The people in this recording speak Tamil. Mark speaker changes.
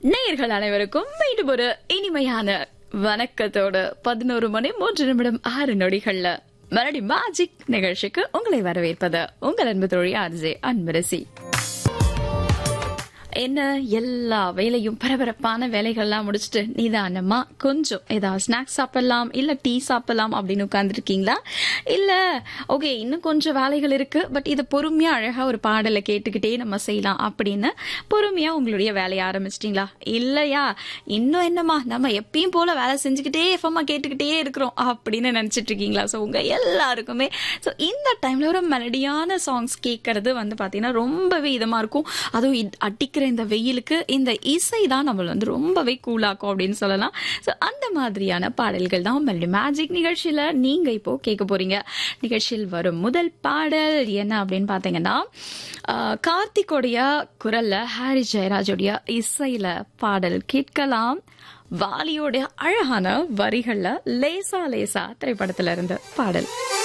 Speaker 1: நேயர்கள் அனைவருக்கும் மீண்டும் ஒரு இனிமையான வணக்கத்தோடு பதினோரு மணி மூன்று நிமிடம் ஆறு நொடிகள்ல மறுபடி மேஜிக் நிகழ்ச்சிக்கு உங்களை வரவேற்பது உங்கள் அன்பு தோழி ஆர்ஜே அன்பரசி என்ன எல்லா வேலையும் பரபரப்பான வேலைகள்லாம் முடிச்சுட்டு நிதானமா கொஞ்சம் ஏதாவது ஸ்நாக்ஸ் சாப்பிடலாம் இல்ல டீ சாப்பிடலாம் அப்படின்னு உட்காந்துருக்கீங்களா இல்ல ஓகே இன்னும் கொஞ்சம் வேலைகள் இருக்கு பட் இதை பொறுமையா அழகா ஒரு பாடலை கேட்டுக்கிட்டே நம்ம செய்யலாம் அப்படின்னு பொறுமையா உங்களுடைய வேலையை ஆரம்பிச்சிட்டீங்களா இல்லையா இன்னும் என்னமா நம்ம எப்பயும் போல வேலை செஞ்சுக்கிட்டே எஃப்எம்மா கேட்டுக்கிட்டே இருக்கிறோம் அப்படின்னு நினைச்சிட்டு இருக்கீங்களா ஸோ உங்க எல்லாருக்குமே ஸோ இந்த டைம்ல ஒரு மெலடியான சாங்ஸ் கேட்கறது வந்து பாத்தீங்கன்னா ரொம்பவே இதமா இருக்கும் அதுவும் இத்- அடிக்கிற இந்த வெயிலுக்கு இந்த இசை தான் நம்மள வந்து ரொம்பவே கூலாக்கும் அப்படின்னு சொல்லலாம் ஸோ அந்த மாதிரியான பாடல்கள் தான் மெலடி மேஜிக் நிகழ்ச்சியில நீங்க இப்போ கேட்க போறீங்க நிகழ்ச்சியில் வரும் முதல் பாடல் என்ன அப்படின்னு பாத்தீங்கன்னா ஆஹ், கார்த்திகோடைய குரல்ல ஹாரி ஜெயராஜோடைய இசையில பாடல் கேட்கலாம் வாலியோடைய அழகான வரிகள்ல லேசா லேசா திரைப்படத்துல இருந்து பாடல்